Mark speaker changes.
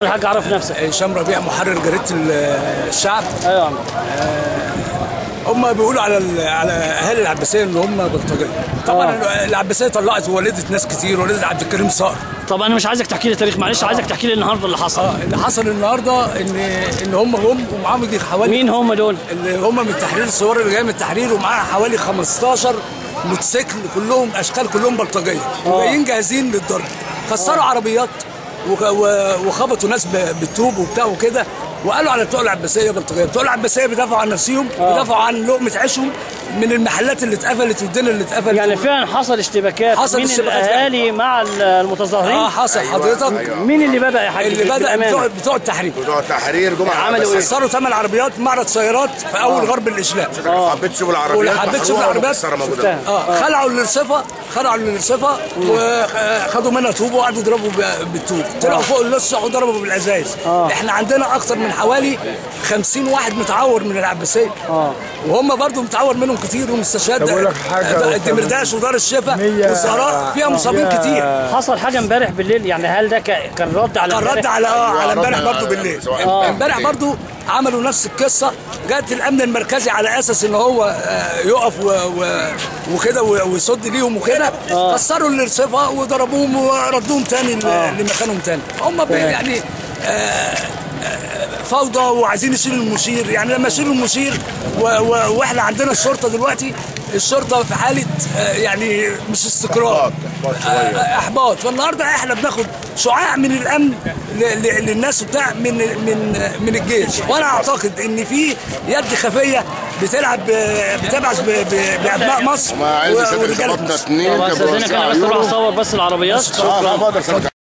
Speaker 1: الحاج عرف نفسك
Speaker 2: هشام ربيع محرر جريده ال- الشعب
Speaker 1: ايوه يا عم
Speaker 2: هم بيقولوا على ال- على اهالي العباسيه ان هم بلطجيه طبعا العباسيه طلعت وولدت ناس كتير ولدت عبد الكريم صقر
Speaker 1: طب انا مش عايزك تحكي لي تاريخ معلش عايزك تحكي لي النهارده اللي حصل
Speaker 2: اه اللي حصل النهارده ان ان هم جم ومعاهم يجي حوالي
Speaker 1: مين هم دول؟
Speaker 2: اللي هم من التحرير الصور اللي جايه من التحرير ومعاها حوالي 15 موتوسيكل كلهم اشكال كلهم بلطجيه وجايين جاهزين للضرب كسروا عربيات وخ- و- وخبطوا ناس ب- بالطوب وبتاع وكده وقالوا على بتوع العباسيه بلطجيه بتوع العباسيه بيدافعوا عن نفسهم بيدافعوا عن لقمه عيشهم من المحلات اللي اتقفلت والدنيا اللي اتقفلت
Speaker 1: يعني فعلا حصل اشتباكات
Speaker 2: حصل
Speaker 1: مين
Speaker 2: اشتباكات
Speaker 1: الاهالي مع المتظاهرين
Speaker 2: اه حصل حضرتك
Speaker 1: مين اللي بدا يا حاج
Speaker 2: اللي بدا
Speaker 1: بالأمانة؟
Speaker 2: بتوع بتوع التحرير
Speaker 3: بتوع التحرير جمعه
Speaker 1: عملوا إيه؟
Speaker 2: كسروا ثمان عربيات معرض سيارات في اول غرب الاشلاء
Speaker 3: حبيت تشوف العربيات
Speaker 2: ولا حبيت تشوف
Speaker 3: محروقة
Speaker 2: العربيات؟
Speaker 3: ومكسرة موجودة.
Speaker 1: شفتها.
Speaker 2: اه خلعوا الرصفه خلعوا الرصفه وخدوا منها طوب وقعدوا يضربوا ب- بالطوب طلعوا فوق اللص وضربوا بالازايز احنا عندنا اكثر من حوالي 50 واحد متعور من العباسيه وهم برضو متعور منهم كتير ومستشفيات
Speaker 4: أقول لك حاجة
Speaker 2: الدمرداش ودار الشفاء
Speaker 4: مية-
Speaker 2: والزهراء فيها مصابين كتير
Speaker 1: حصل حاجه امبارح بالليل يعني هل ده ك- كان رد على
Speaker 2: كان رد
Speaker 1: امبارح؟
Speaker 2: على اه على امبارح
Speaker 3: عرضنا
Speaker 2: برضه بالليل
Speaker 3: سواء
Speaker 2: امبارح
Speaker 3: آه.
Speaker 2: برضه عملوا نفس القصه جت الامن المركزي على اساس ان هو آه، يقف و- و- وكده و- ويصد ليهم وكده كسروا الرصفه وضربوهم وردوهم تاني ل- لمكانهم تاني هم بي- يعني آه، آه، فوضى وعايزين يشيلوا المشير يعني لما يشيلوا المشير و- و- واحنا عندنا الشرطه دلوقتي الشرطه في حاله آه، يعني مش استقرار
Speaker 3: إحباط، إحباط شوية.
Speaker 2: آه، احباط فالنهارده احنا بناخد شعاع من الامن ل- ل- للناس بتاع من من من الجيش وانا اعتقد ان في يد خفيه بتلعب ب- بتبعث ب- ب- بابناء مصر
Speaker 3: وما عايز
Speaker 2: و-
Speaker 3: يسافر
Speaker 2: ورجاله
Speaker 3: شبابنا
Speaker 2: مصر.
Speaker 3: اتنين
Speaker 1: طب
Speaker 3: كانوا
Speaker 1: استاذنك انا بس
Speaker 3: بيوزعوا
Speaker 1: اروح
Speaker 3: يورو.
Speaker 1: اصور بس العربيات
Speaker 3: اه لا بقدر